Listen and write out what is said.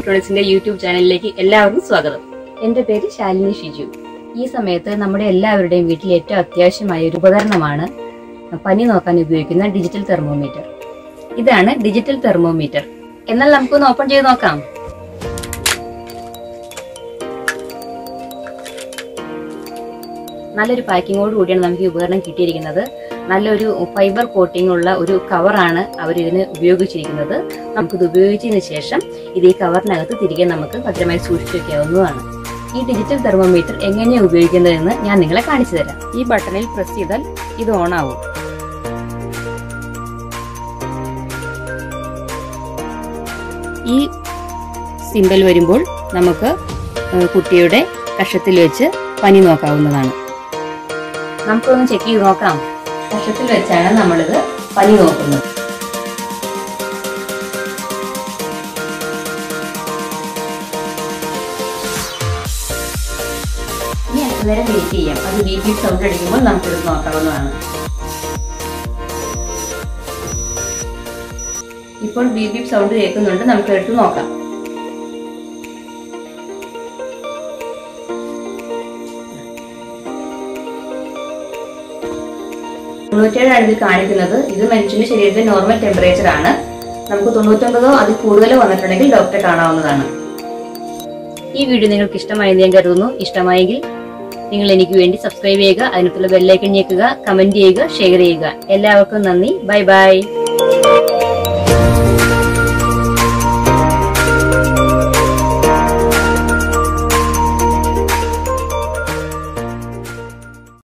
ഇലക്ട്രോണിക്സിന്റെ YouTube ചാനലിലേക്ക് എല്ലാവർക്കും സ്വാഗതം എന്റെ പേര് ശാലിനി ഷിജു ഈ സമയത്ത് നമ്മുടെ എല്ലാവരുടെയും വീട്ടിൽ ഏറ്റവും അത്യാവശ്യമായ ഒരു ഉപകരണമാണ് പനി നോക്കാൻ ഉപയോഗിക്കുന്ന ഡിജിറ്റൽ തെർമോമീറ്റർ ഇതാണ് ഡിജിറ്റൽ തെർമോമീറ്റർ എന്നാൽ നമുക്കൊന്ന് ഓപ്പൺ ചെയ്ത് നോക്കാം നല്ലൊരു പാക്കിങ്ങോട് കൂടിയാണ് നമുക്ക് ഈ ഉപകരണം കിട്ടിയിരിക്കുന്നത് നല്ലൊരു ഫൈബർ കോട്ടിംഗ് ഉള്ള ഒരു കവറാണ് അവർ ഇതിന് ഉപയോഗിച്ചിരിക്കുന്നത് നമുക്കിത് ഉപയോഗിച്ചതിന് ശേഷം ഇത് ഈ കവറിനകത്ത് തിരികെ നമുക്ക് ഭദ്രമായി സൂക്ഷിച്ചു വെക്കാവുന്നതാണ് ഈ ഡിജിറ്റൽ തെർമോമീറ്റർ എങ്ങനെയാണ് ഉപയോഗിക്കുന്നതെന്ന് ഞാൻ നിങ്ങളെ കാണിച്ചു തരാം ഈ ബട്ടണിൽ പ്രസ് ചെയ്താൽ ഇത് ഓൺ ആവും ഈ സിമ്പൽ വരുമ്പോൾ നമുക്ക് ഏഹ്, കുട്ടിയുടെ കഷത്തിൽ വെച്ച് പനി നോക്കാവുന്നതാണ് നമുക്കൊന്ന് ചെക്ക് ചെയ്ത് നോക്കാം കഷത്തിൽ വെച്ചാണ് നമ്മളിത് പനി നോക്കുന്നത് ഇനി എത്ര നേരം വെയിറ്റ് ചെയ്യാം അത് ബി പി സൗണ്ട് അടിക്കുമ്പോൾ നമുക്കിത് നോക്കാവുന്നതാണ് ഇപ്പോൾ ബി പി സൗണ്ട് കേൾക്കുന്നുണ്ട് നമുക്ക് എടുത്ത് നോക്കാം തൊണ്ണൂറ്റേഴാണ് ഇത് കാണിക്കുന്നത് ഇത് മനുഷ്യന്റെ ശരീരത്തിന്റെ നോർമൽ ടെമ്പറേച്ചർ ആണ് നമുക്ക് തൊണ്ണൂറ്റൊമ്പതോ അതിൽ കൂടുതലോ വന്നിട്ടുണ്ടെങ്കിൽ ഡോക്ടറെ കാണാവുന്നതാണ് ഈ വീഡിയോ നിങ്ങൾക്ക് ഇഷ്ടമായെന്ന് ഞാൻ കരുതുന്നു ഇഷ്ടമായെങ്കിൽ നിങ്ങൾ എനിക്ക് വേണ്ടി സബ്സ്ക്രൈബ് ചെയ്യുക അതിനകത്തുള്ള ബെല്ലൈക്കൺ ഞെക്കുക കമന്റ് ചെയ്യുക ഷെയർ ചെയ്യുക എല്ലാവർക്കും നന്ദി ബൈ ബൈ